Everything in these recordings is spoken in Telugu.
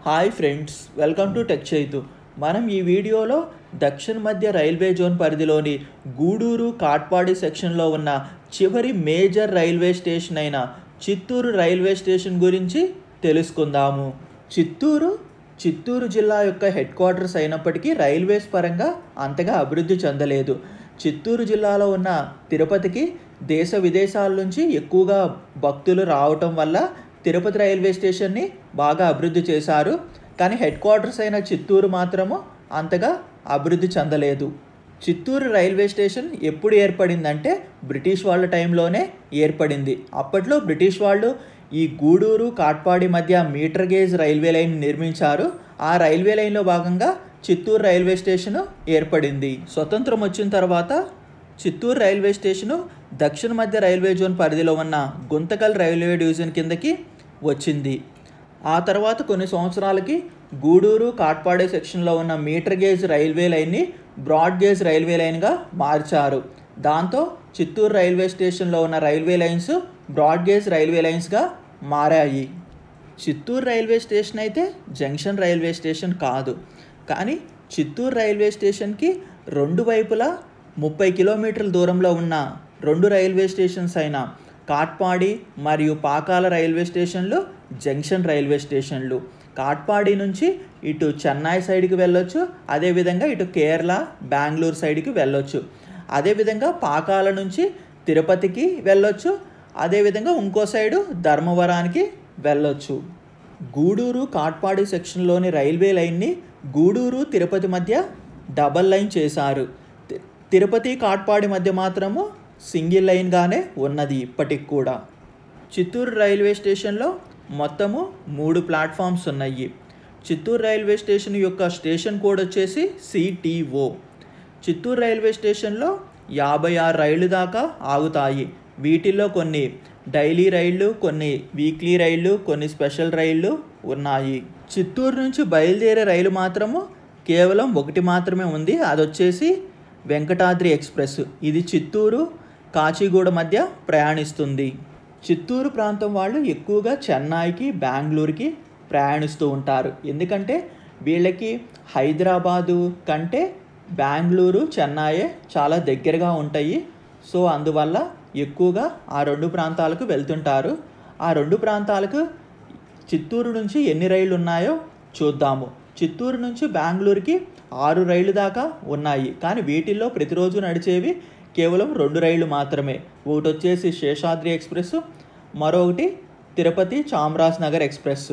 hi friends welcome to tech Chaitu మనం ఈ వీడియోలో దక్షిణ మధ్య రైల్వే జోన్ పరిధిలోని గూడూరు కాట్పాడి సెక్షన్లో ఉన్న చివరి మేజర్ రైల్వే స్టేషన్ అయిన చిత్తూరు రైల్వే స్టేషన్ గురించి తెలుసుకుందాము చిత్తూరు చిత్తూరు జిల్లా యొక్క హెడ్ క్వార్టర్స్ అయినప్పటికీ రైల్వేస్ పరంగా అంతగా అభివృద్ధి చెందలేదు చిత్తూరు జిల్లాలో ఉన్న తిరుపతికి దేశ విదేశాల నుంచి ఎక్కువగా భక్తులు రావటం వల్ల తిరుపతి రైల్వే స్టేషన్ని బాగా అభివృద్ధి చేశారు కానీ హెడ్ క్వార్టర్స్ అయిన చిత్తూరు మాత్రము అంతగా అభివృద్ధి చెందలేదు చిత్తూరు రైల్వే స్టేషన్ ఎప్పుడు ఏర్పడిందంటే బ్రిటిష్ వాళ్ళ టైంలోనే ఏర్పడింది అప్పట్లో బ్రిటిష్ వాళ్ళు ఈ గూడూరు కాట్పాడి మధ్య మీటర్ గేజ్ రైల్వే లైన్ నిర్మించారు ఆ రైల్వే లైన్లో భాగంగా చిత్తూరు రైల్వే స్టేషను ఏర్పడింది స్వతంత్రం వచ్చిన తర్వాత చిత్తూరు రైల్వే స్టేషను దక్షిణ మధ్య రైల్వే జోన్ పరిధిలో ఉన్న గుంతకల్ రైల్వే డివిజన్ కిందకి వచ్చింది ఆ తర్వాత కొన్ని సంవత్సరాలకి గూడూరు కాట్పాడే సెక్షన్లో ఉన్న మీటర్ గేజ్ రైల్వే లైన్ని బ్రాడ్ గేజ్ రైల్వే లైన్గా మార్చారు దాంతో చిత్తూరు రైల్వే స్టేషన్లో ఉన్న railway lines broad gauge railway లైన్స్గా మారాయి చిత్తూరు రైల్వే స్టేషన్ అయితే జంక్షన్ రైల్వే స్టేషన్ కాదు కానీ చిత్తూరు రైల్వే స్టేషన్కి రెండు వైపులా ముప్పై కిలోమీటర్ల దూరంలో ఉన్న రెండు రైల్వే స్టేషన్స్ అయిన కాట్పాడి మరియు పాకాల రైల్వే స్టేషన్లు జంక్షన్ రైల్వే స్టేషన్లు కాట్పాడి నుంచి ఇటు చెన్నై సైడ్కి వెళ్ళొచ్చు అదేవిధంగా ఇటు కేరళ బెంగళూరు సైడ్కి వెళ్ళొచ్చు అదేవిధంగా పాకాల నుంచి తిరుపతికి వెళ్ళొచ్చు అదేవిధంగా ఇంకో సైడు ధర్మవరానికి వెళ్ళొచ్చు గూడూరు కాట్పాడి సెక్షన్లోని రైల్వే లైన్ని గూడూరు తిరుపతి మధ్య డబల్ లైన్ చేశారు తి- తిరుపతి కాట్పాడి మధ్య మాత్రము సింగిల్ లైన్గానే ఉన్నది ఇప్పటికి కూడా చిత్తూరు రైల్వే స్టేషన్లో మొత్తము మూడు ప్లాట్ఫామ్స్ ఉన్నాయి చిత్తూరు రైల్వే స్టేషన్ యొక్క స్టేషన్ కోడ్ వచ్చేసి సిటీఓ చిత్తూరు రైల్వే స్టేషన్లో యాభై ఆరు రైళ్లు దాకా ఆగుతాయి వీటిల్లో కొన్ని డైలీ రైళ్లు కొన్ని వీక్లీ రైళ్లు కొన్ని స్పెషల్ రైళ్లు ఉన్నాయి చిత్తూరు నుంచి బయలుదేరే రైలు మాత్రము కేవలం ఒకటి మాత్రమే ఉంది అది వచ్చేసి వెంకటాద్రి ఎక్స్ప్రెస్ ఇది చిత్తూరు కాచిగూడ మధ్య ప్రయాణిస్తుంది చిత్తూరు ప్రాంతం వాళ్ళు ఎక్కువగా చెన్నైకి బెంగళూరుకి ప్రయాణిస్తూ ఉంటారు ఎందుకంటే వీళ్ళకి హైదరాబాదు కంటే బెంగళూరు చెన్నైయే చాలా దగ్గరగా ఉంటాయి సో అందువల్ల ఎక్కువగా ఆ రెండు ప్రాంతాలకు వెళ్తుంటారు ఆ రెండు ప్రాంతాలకు చిత్తూరు నుంచి ఎన్ని రైళ్ళు ఉన్నాయో చూద్దాము చిత్తూరు నుంచి బెంగళూరుకి ఆరు రైళ్ళు దాకా ఉన్నాయి కానీ వీటిల్లో ప్రతిరోజు నడిచేవి కేవలం రెండు రైళ్ళు మాత్రమే ఒకటి వచ్చేసి శేషాద్రి ఎక్స్ప్రెస్ మరొకటి తిరుపతి చామరాజ్ నగర్ ఎక్స్ప్రెస్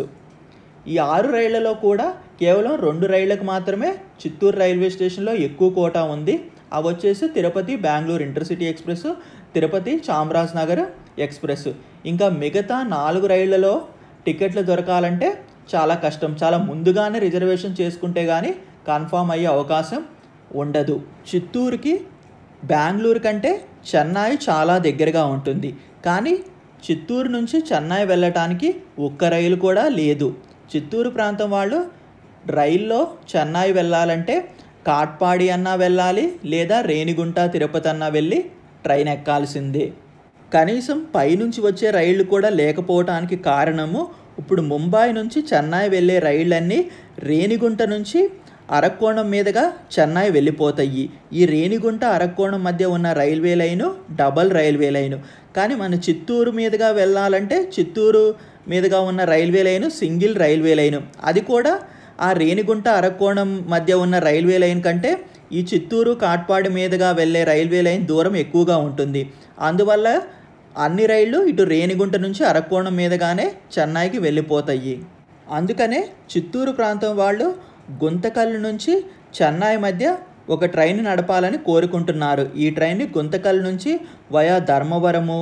ఈ ఆరు రైళ్లలో కూడా కేవలం రెండు రైళ్లకు మాత్రమే చిత్తూరు రైల్వే స్టేషన్లో ఎక్కువ కోటా ఉంది అవి వచ్చేసి Tirupati Bengaluru intercity express Tirupati Chamaraj Nagar express ఇంకా మిగతా నాలుగు రైళ్లలో టికెట్లు దొరకాలంటే చాలా కష్టం చాలా ముందుగానే రిజర్వేషన్ చేసుకుంటే కానీ కన్ఫామ్ అయ్యే అవకాశం ఉండదు చిత్తూరుకి బెంగళూరు కంటే చెన్నై చాలా దగ్గరగా ఉంటుంది కానీ చిత్తూరు నుంచి చెన్నై వెళ్ళటానికి ఒక్క రైలు కూడా లేదు చిత్తూరు ప్రాంతం వాళ్ళు రైల్లో చెన్నై వెళ్ళాలంటే కాట్పాడి అన్నా వెళ్ళాలి లేదా రేణిగుంట తిరుపతి అన్నా వెళ్ళి ట్రైన్ ఎక్కాల్సిందే కనీసం పైనుంచి వచ్చే రైళ్లు కూడా లేకపోవటానికి కారణము ఇప్పుడు ముంబై నుంచి చెన్నై వెళ్ళే రైళ్ళన్నీ రేణిగుంట నుంచి అరక్కోణం మీదుగా చెన్నై వెళ్ళిపోతాయి ఈ రేణిగుంట అరక్కోణం మధ్య ఉన్న railway line double railway line కానీ మన చిత్తూరు మీదుగా వెళ్ళాలంటే చిత్తూరు మీదుగా ఉన్న railway line single railway line అది కూడా ఆ రేణిగుంట అరక్కోణం మధ్య ఉన్న రైల్వే లైన్ కంటే ఈ చిత్తూరు కాట్పాడి మీదుగా వెళ్ళే రైల్వే లైన్ దూరం ఎక్కువగా ఉంటుంది అందువల్ల అన్ని రైళ్ళు ఇటు రేణిగుంట నుంచి అరక్కోణం మీదుగానే చెన్నైకి వెళ్ళిపోతాయి అందుకనే చిత్తూరు ప్రాంతం వాళ్ళు గుంతకల్ నుంచి చెన్నై మధ్య ఒక ట్రైన్ నడపాలని కోరుకుంటున్నారు ఈ ట్రైన్ని గుంతకల్ నుంచి వయా ధర్మవరము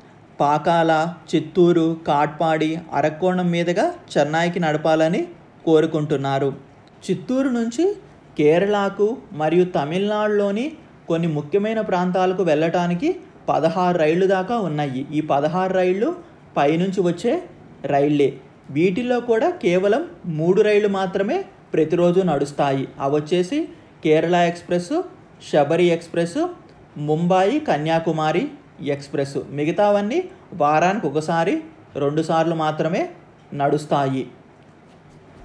పాకాల చిత్తూరు కాట్పాడి అరక్కోణం మీదుగా చెన్నైకి నడపాలని కోరుకుంటున్నారు చిత్తూరు నుంచి కేరళకు మరియు తమిళనాడులోని కొన్ని ముఖ్యమైన ప్రాంతాలకు వెళ్ళటానికి పదహారు రైళ్ళు దాకా ఉన్నాయి ఈ పదహారు రైళ్ళు పైనుంచి వచ్చే రైళ్ళే వీటిల్లో కూడా కేవలం మూడు రైళ్ళు మాత్రమే ప్రతిరోజు నడుస్తాయి అవి వచ్చేసి Kerala express Sabari express Mumbai Kanyakumari express మిగతావన్నీ వారానికి ఒకసారి రెండుసార్లు మాత్రమే నడుస్తాయి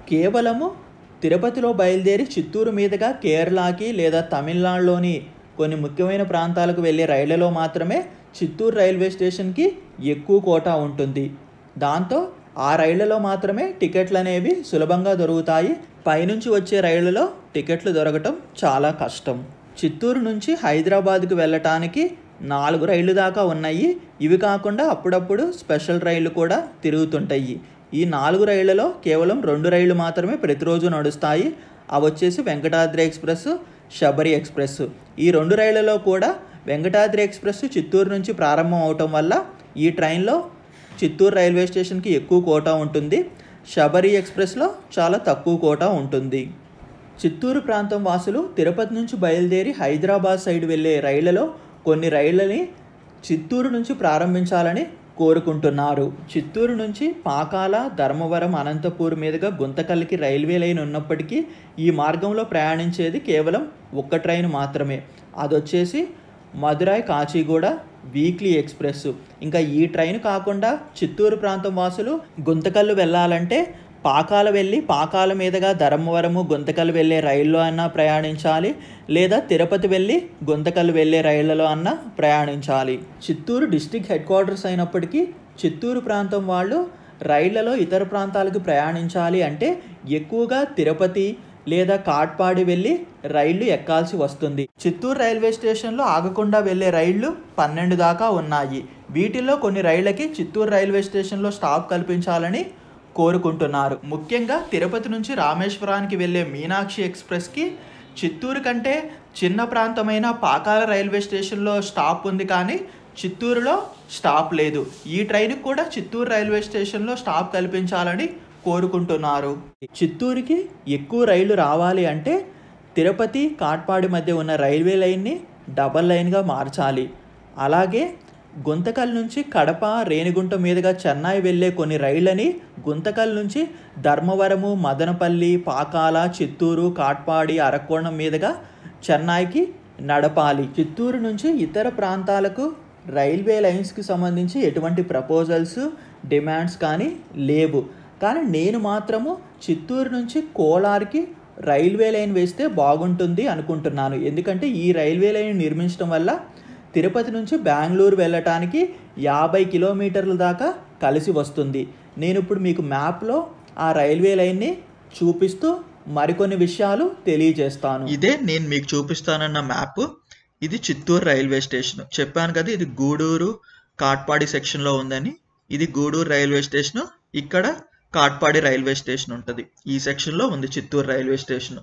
కేవలము తిరుపతిలో బయలుదేరి చిత్తూరు మీదుగా కేరళకి లేదా తమిళనాడులోని కొన్ని ముఖ్యమైన ప్రాంతాలకు వెళ్ళే రైళ్లలో మాత్రమే చిత్తూరు రైల్వే స్టేషన్కి ఎక్కువ కోటా ఉంటుంది దాంతో ఆ రైళ్లలో మాత్రమే టికెట్లు అనేవి సులభంగా దొరుకుతాయి పైనుంచి వచ్చే రైళ్లలో టికెట్లు దొరకటం చాలా కష్టం చిత్తూరు నుంచి హైదరాబాద్కు వెళ్ళటానికి నాలుగు రైళ్ళు దాకా ఉన్నాయి ఇవి కాకుండా అప్పుడప్పుడు స్పెషల్ రైళ్లు కూడా తిరుగుతుంటాయి ఈ నాలుగు రైళ్లలో కేవలం రెండు రైళ్లు మాత్రమే ప్రతిరోజు నడుస్తాయి అవి వచ్చేసి వెంకటాద్రి ఎక్స్ప్రెస్ శబరి ఎక్స్ప్రెస్ ఈ రెండు రైళ్లలో కూడా వెంకటాద్రి ఎక్స్ప్రెస్ చిత్తూరు నుంచి ప్రారంభం అవటం వల్ల ఈ ట్రైన్లో చిత్తూరు రైల్వే స్టేషన్కి ఎక్కువ కోటా ఉంటుంది శబరి ఎక్స్ప్రెస్లో చాలా తక్కువ కోటా ఉంటుంది చిత్తూరు ప్రాంతం వాసులు తిరుపతి నుంచి బయలుదేరి హైదరాబాద్ సైడ్ వెళ్ళే రైళ్లలో కొన్ని రైళ్ళని చిత్తూరు నుంచి ప్రారంభించాలని కోరుకుంటున్నారు చిత్తూరు నుంచి పాకాల ధర్మవరం అనంతపూర్ మీదుగా గుంతకల్కి రైల్వే లైన్ ఉన్నప్పటికీ ఈ మార్గంలో ప్రయాణించేది కేవలం ఒక్క ట్రైన్ మాత్రమే అదొచ్చేసి మదురాయ్ కాచిగూడ వీక్లీ ఎక్స్ప్రెస్ ఇంకా ఈ ట్రైన్ కాకుండా చిత్తూరు ప్రాంతం వాసులు గుంతకల్లు వెళ్ళాలంటే పాకాల వెళ్ళి పాకాల మీదుగా ధర్మవరము గుంతకల్ వెళ్ళే రైల్లో అన్నా ప్రయాణించాలి లేదా తిరుపతి వెళ్ళి గుంతకల్ వెళ్ళే రైళ్లలో అన్నా ప్రయాణించాలి చిత్తూరు డిస్టిక్ హెడ్ క్వార్టర్స్ అయినప్పటికీ చిత్తూరు ప్రాంతం వాళ్ళు రైళ్లలో ఇతర ప్రాంతాలకు ప్రయాణించాలి అంటే ఎక్కువగా తిరుపతి లేదా కాట్పాడి వెళ్ళి రైళ్లు ఎక్కాల్సి వస్తుంది చిత్తూరు రైల్వే స్టేషన్లో ఆగకుండా వెళ్ళే రైళ్లు పన్నెండు దాకా ఉన్నాయి వీటిల్లో కొన్ని రైళ్లకి చిత్తూరు రైల్వే స్టేషన్లో స్టాప్ కల్పించాలని కోరుకుంటున్నారు ముఖ్యంగా తిరుపతి నుంచి రామేశ్వరానికి వెళ్ళే మీనాక్షి ఎక్స్ప్రెస్కి చిత్తూరు కంటే చిన్న ప్రాంతమైన పాకాల రైల్వే స్టేషన్లో స్టాప్ ఉంది కానీ చిత్తూరులో స్టాప్ లేదు ఈ ట్రైన్కి కూడా చిత్తూరు రైల్వే స్టేషన్లో స్టాప్ కల్పించాలని కోరుకుంటున్నారు చిత్తూరుకి ఎక్కువ రైళ్లు రావాలి అంటే తిరుపతి కాట్పాడి మధ్య ఉన్న రైల్వే లైన్ని డబల్ లైన్గా మార్చాలి అలాగే గుంతకల్ నుంచి కడప రేణిగుంట మీదుగా చెన్నై వెళ్ళే కొన్ని రైళ్ళని గుంతకల్ నుంచి ధర్మవరము మదనపల్లి పాకాల చిత్తూరు కాట్పాడి అరక్కోణం మీదుగా చెన్నైకి నడపాలి చిత్తూరు నుంచి ఇతర ప్రాంతాలకు రైల్వే లైన్స్కి సంబంధించి ఎటువంటి ప్రపోజల్స్ డిమాండ్స్ కానీ లేవు కానీ నేను మాత్రము చిత్తూరు నుంచి కోలార్కి రైల్వే లైన్ వేస్తే బాగుంటుంది అనుకుంటున్నాను ఎందుకంటే ఈ రైల్వే లైన్ నిర్మించడం వల్ల తిరుపతి నుంచి బెంగళూరు వెళ్ళటానికి యాభై కిలోమీటర్ల దాకా కలిసి వస్తుంది నేను ఇప్పుడు మీకు మ్యాప్లో ఆ రైల్వే లైన్ని చూపిస్తూ మరికొన్ని విషయాలు తెలియజేస్తాను ఇదే నేను మీకు చూపిస్తానన్న మ్యాప్ ఇది చిత్తూరు రైల్వే స్టేషన్ చెప్పాను కదా ఇది గూడూరు కాట్పాడి సెక్షన్లో ఉందని ఇది గూడూరు రైల్వే స్టేషన్ ఇక్కడ కాట్పాడి రైల్వే స్టేషన్ ఉంటుంది ఈ సెక్షన్లో ఉంది చిత్తూరు రైల్వే స్టేషన్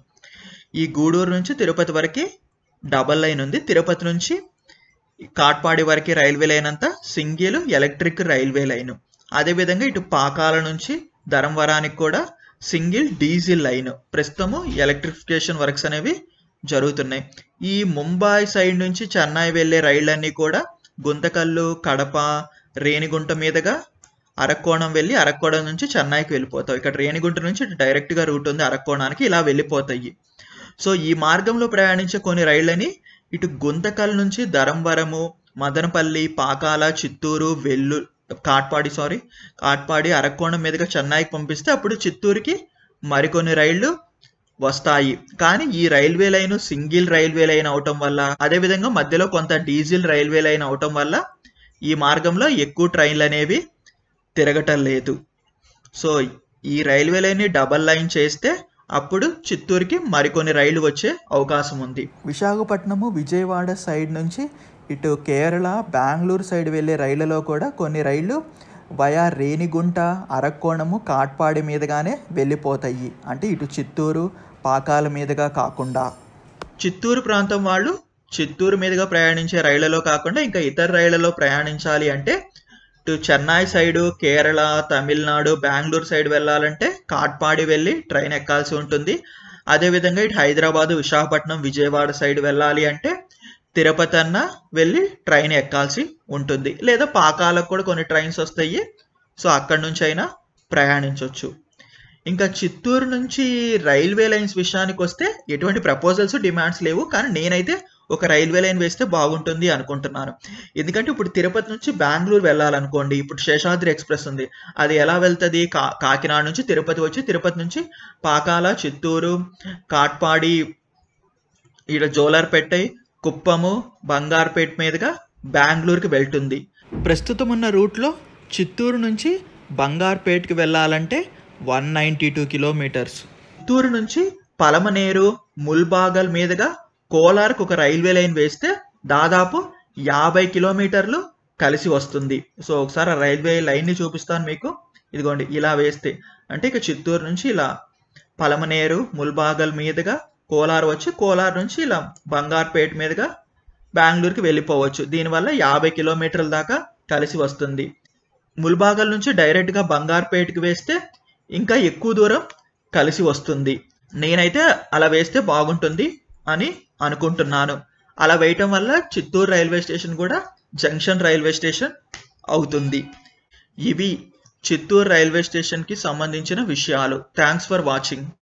ఈ గూడూరు నుంచి తిరుపతి వరకు డబల్ లైన్ ఉంది తిరుపతి నుంచి కాట్పాడి వరకు రైల్వే లైన్ అంతా సింగిల్ ఎలక్ట్రిక్ రైల్వే లైన్ అదేవిధంగా ఇటు పాకాల నుంచి ధర్మవరానికి కూడా సింగిల్ డీజిల్ లైన్ ప్రస్తుతము ఎలక్ట్రిఫికేషన్ వర్క్స్ అనేవి జరుగుతున్నాయి ఈ ముంబై సైడ్ నుంచి చెన్నై వెళ్ళే రైళ్ళన్నీ కూడా గుంతకల్లు కడప రేణిగుంట మీదుగా అరక్కోణం వెళ్ళి అరక్కోణం నుంచి చెన్నైకి వెళ్ళిపోతాయి ఇక్కడ రేణిగుంట నుంచి డైరెక్ట్గా రూట్ ఉంది అరక్కోణానికి ఇలా వెళ్ళిపోతాయి సో ఈ మార్గంలో ప్రయాణించే కొన్ని రైళ్ళని ఇటు గుంతకల్ నుంచి ధరంవరము మదనపల్లి పాకాల చిత్తూరు వెల్లు కాట్పాడి సారీ కాట్పాడి అరక్కోణం మీదుగా చెన్నైకి పంపిస్తే అప్పుడు చిత్తూరుకి మరికొన్ని రైళ్లు వస్తాయి కానీ ఈ railway line single railway line అవటం వల్ల అదేవిధంగా మధ్యలో కొంత డీజిల్ రైల్వే లైన్ అవటం వల్ల ఈ మార్గంలో ఎక్కువ ట్రైన్లు అనేవి తిరగటం లేదు సో ఈ రైల్వే లైన్ని డబల్ లైన్ చేస్తే అప్పుడు చిత్తూరుకి మరికొన్ని రైళ్లు వచ్చే అవకాశం ఉంది విశాఖపట్నము విజయవాడ సైడ్ నుంచి ఇటు కేరళ బెంగళూరు సైడ్ వెళ్ళే రైళ్లలో కూడా కొన్ని రైళ్లు వయా రేణిగుంట అరక్కోణము కాట్పాడి మీదుగానే వెళ్ళిపోతాయి అంటే ఇటు చిత్తూరు పాకాల మీదుగా కాకుండా చిత్తూరు ప్రాంతం వాళ్ళు చిత్తూరు మీదుగా ప్రయాణించే రైళ్లలో కాకుండా ఇంకా ఇతర రైళ్లలో ప్రయాణించాలి అంటే ఇటు చెన్నై సైడు కేరళ తమిళనాడు బెంగళూరు సైడ్ వెళ్ళాలంటే కాట్పాడి వెళ్ళి ట్రైన్ ఎక్కాల్సి ఉంటుంది అదేవిధంగా ఇటు హైదరాబాద్ విశాఖపట్నం విజయవాడ సైడ్ వెళ్ళాలి అంటే తిరుపతి అన్న వెళ్ళి ట్రైన్ ఎక్కాల్సి ఉంటుంది లేదా పాకాలకు కూడా కొన్ని ట్రైన్స్ వస్తాయి సో అక్కడి నుంచి అయినా ప్రయాణించవచ్చు ఇంకా చిత్తూరు నుంచి రైల్వే లైన్స్ విషయానికి వస్తే ఎటువంటి ప్రపోజల్స్ డిమాండ్స్ లేవు కానీ నేనైతే ఒక రైల్వే లైన్ వేస్తే బాగుంటుంది అనుకుంటున్నాను ఎందుకంటే ఇప్పుడు తిరుపతి నుంచి బెంగళూరు వెళ్ళాలనుకోండి ఇప్పుడు శేషాద్రి ఎక్స్ప్రెస్ ఉంది అది ఎలా వెళ్తుంది కా కాకినాడ నుంచి తిరుపతి వచ్చి తిరుపతి నుంచి పాకాల చిత్తూరు కాట్పాడి ఈడ జోలార్పేట కుప్పము బంగారుపేట మీదుగా బెంగళూరుకి వెళ్తుంది ప్రస్తుతం ఉన్న రూట్లో చిత్తూరు నుంచి బంగారుపేటకి వెళ్ళాలంటే one ninety two kilometres Chittoor నుంచి పలమనేరు ముల్బాగల్ మీదుగా కోలార్కు ఒక రైల్వే లైన్ వేస్తే దాదాపు యాభై కిలోమీటర్లు కలిసి వస్తుంది సో ఒకసారి ఆ రైల్వే లైన్ని చూపిస్తాను మీకు ఇదిగోండి ఇలా వేస్తే అంటే ఇక చిత్తూరు నుంచి ఇలా పలమనేరు ముల్బాగల్ మీదుగా కోలార్ వచ్చి కోలార్ నుంచి ఇలా బంగారుపేట మీదుగా బెంగళూరుకి వెళ్ళిపోవచ్చు దీనివల్ల యాభై కిలోమీటర్ల దాకా కలిసి వస్తుంది ముల్బాగల్ నుంచి డైరెక్ట్గా బంగారుపేటకి వేస్తే ఇంకా ఎక్కువ దూరం కలిసి వస్తుంది నేనైతే అలా వేస్తే బాగుంటుంది అని అనుకుంటున్నాను అలా వేయటం వల్ల చిత్తూరు రైల్వే స్టేషన్ కూడా జంక్షన్ రైల్వే స్టేషన్ అవుతుంది ఇవి చిత్తూరు రైల్వే స్టేషన్కి సంబంధించిన విషయాలు థ్యాంక్స్ ఫర్ వాచింగ్